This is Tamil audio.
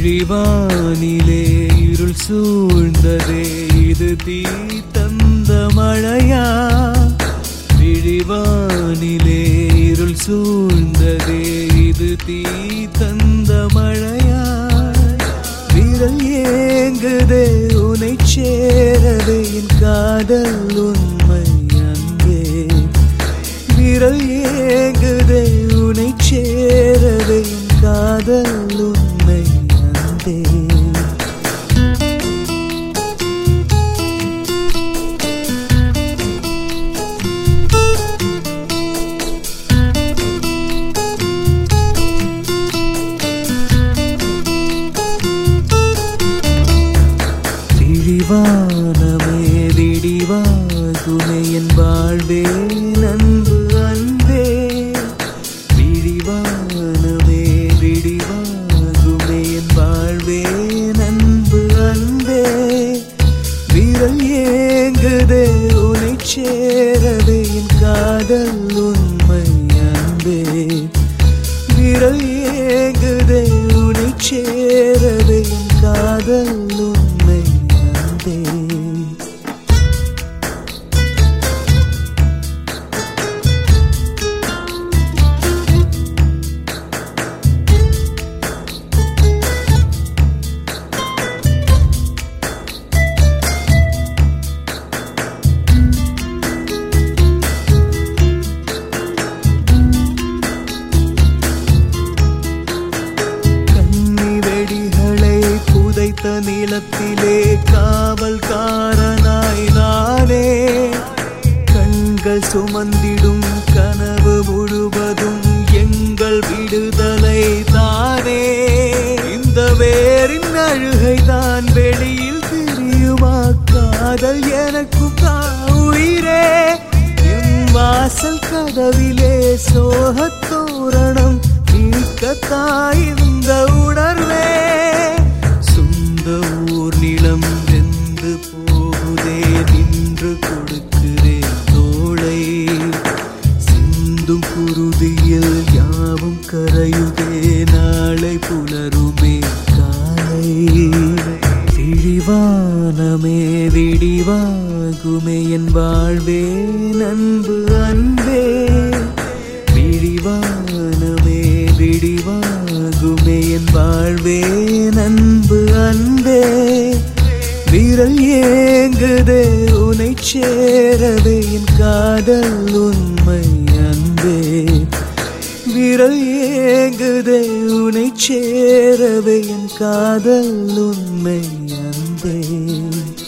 விழிவானிலே இருள் சூழ்ந்ததே இது தீ தந்த மழையா விழிவானிலே இருள் சூழ்ந்ததே இது தீ தந்த மழையா விரல் ஏங்குதே உனை சேரவே என் காதல் உண்மை அன்பே விரல் ஏங்குதே உனை சேரவே என் காதல் உண்மை அன்பே விழிவானமே விடிவாகுமே என் வாழ்வே நன்பு அன்பே விழிவானமே விடிவாகுமே என் வாழ்வே நன்பு அன்பே விரல் ஏங்குதே உனை சேரவே என் காதல் உண்மை அன்பே விரல் ஏங்குதே உனை சேரவே என் காதல் உண்மை அன்பே கண்ணி வெடிகளை புதைத்த நிலத்திலே காவல்காரனாய் நானே கண்கள் சுமந்திடும் கனவு முழுவதும் எங்கள் விடுதலை தானே இந்த வேரின் அழுகை தான் வெளியில் தெரியுமா காதல் எனக்கு உயிரே என் வாசல் கதவிலே சோகத்தோரணம் நீக்கத்தாய் இந்த உணர்வே சொந்த ஊர் நிலம் வெந்து போகுதே நின்று கொடுக்கிறேன் தோளை சிந்தும் குருதியில் யாவும் கரையுதே நாளை புலருமே காலை விழிவானமே விடிவாகுமே என் வாழ்வே நன்பு அன்பே விழிவானமே விடிவாகுமே என் வாழ்வே நன்பு அன்பே விரல் ஏங்குதே உனை சேரவே என் காதல் உண்மை அன்பே விரல் ஏங்குதே உனை சேரவே என் காதல் உண்மை அன்பே